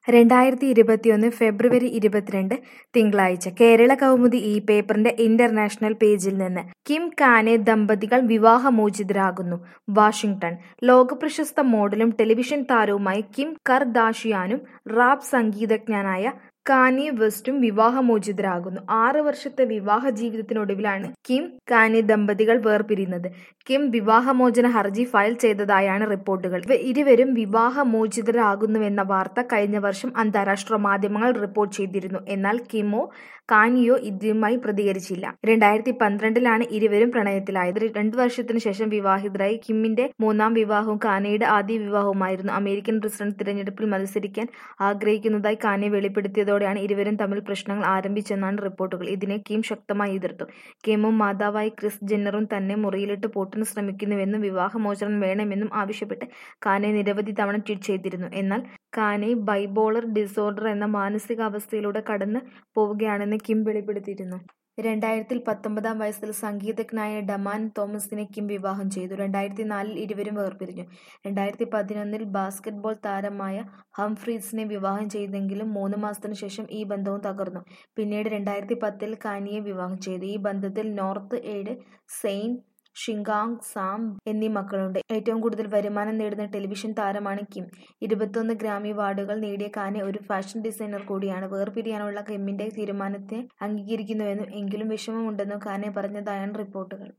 രണ്ടായിരത്തി ഇരുപത്തിയൊന്ന് ഫെബ്രുവരി ഇരുപത്തിരണ്ട് തിങ്കളാഴ്ച കേരള കൗമുദി ഈ പേപ്പറിന്റെ ഇന്റർനാഷണൽ പേജിൽ നിന്ന് കിം കാനെ ദമ്പതികൾ വിവാഹമോചിതരാകുന്നു വാഷിംഗ്ടൺ ലോകപ്രശസ്ത മോഡലും ടെലിവിഷൻ താരവുമായ കിം കർദാഷിയാനും റാപ്പ് സംഗീതജ്ഞനായ കാനി വെസ്റ്റും വിവാഹമോചിതരാകുന്നു ആറ് വർഷത്തെ വിവാഹ ജീവിതത്തിനൊടുവിലാണ് കിം കാനി ദമ്പതികൾ വേർപിരിയുന്നത് കിം വിവാഹമോചന ഹർജി ഫയൽ ചെയ്തതായാണ് റിപ്പോർട്ടുകൾ ഇവ ഇരുവരും വിവാഹമോചിതരാകുന്നുവെന്ന വാർത്ത കഴിഞ്ഞ വർഷം അന്താരാഷ്ട്ര മാധ്യമങ്ങൾ റിപ്പോർട്ട് ചെയ്തിരുന്നു എന്നാൽ കിമോ കാനിയോ ഇതുമായി പ്രതികരിച്ചില്ല രണ്ടായിരത്തി പന്ത്രണ്ടിലാണ് ഇരുവരും പ്രണയത്തിലായത് രണ്ടു വർഷത്തിനു ശേഷം വിവാഹിതരായി കിമ്മിന്റെ മൂന്നാം വിവാഹവും കാനയുടെ ആദ്യ വിവാഹവുമായിരുന്നു അമേരിക്കൻ പ്രസിഡന്റ് തിരഞ്ഞെടുപ്പിൽ മത്സരിക്കാൻ ആഗ്രഹിക്കുന്നതായി കാനെ വെളിപ്പെടുത്തിയതോടെയാണ് ഇരുവരും തമ്മിൽ പ്രശ്നങ്ങൾ ആരംഭിച്ചെന്നാണ് റിപ്പോർട്ടുകൾ ഇതിനെ കിം ശക്തമായി എതിർത്തു കിമും മാതാവായി ക്രിസ് ജെന്നറും തന്നെ മുറിയിലിട്ട് പൂട്ടാൻ ശ്രമിക്കുന്നുവെന്നും വിവാഹമോചനം വേണമെന്നും ആവശ്യപ്പെട്ട് കാനെ നിരവധി തവണ ട്വീറ്റ് ചെയ്തിരുന്നു എന്നാൽ കാനെ ബൈപോളർ ഡിസോർഡർ എന്ന മാനസികാവസ്ഥയിലൂടെ കടന്നു പോവുകയാണെന്ന് കിം വെളിപ്പെടുത്തിയിരുന്നു രണ്ടായിരത്തിൽ പത്തൊമ്പതാം വയസ്സിൽ സംഗീതജ്ഞനായ ഡമാൻ തോമസിനെ കിം വിവാഹം ചെയ്തു രണ്ടായിരത്തി നാലിൽ ഇരുവരും വേർപിരിഞ്ഞു രണ്ടായിരത്തി പതിനൊന്നിൽ ബാസ്കറ്റ്ബോൾ താരമായ ഹംഫ്രീസിനെ വിവാഹം ചെയ്തെങ്കിലും മൂന്ന് മാസത്തിനു ശേഷം ഈ ബന്ധവും തകർന്നു പിന്നീട് രണ്ടായിരത്തി പത്തിൽ കാനിയെ വിവാഹം ചെയ്തു ഈ ബന്ധത്തിൽ നോർത്ത് എയ്ഡ് സെയിന്റ് ഷിങ്കാങ് സാം എന്നീ മക്കളുണ്ട് ഏറ്റവും കൂടുതൽ വരുമാനം നേടുന്ന ടെലിവിഷൻ താരമാണ് കിം ഇരുപത്തൊന്ന് ഗ്രാമി അവാർഡുകൾ നേടിയ കാനെ ഒരു ഫാഷൻ ഡിസൈനർ കൂടിയാണ് വേർപിരിയാനുള്ള കിമ്മിന്റെ തീരുമാനത്തെ അംഗീകരിക്കുന്നുവെന്നും എങ്കിലും വിഷമമുണ്ടെന്നും കാനെ പറഞ്ഞതായാണ് റിപ്പോർട്ടുകൾ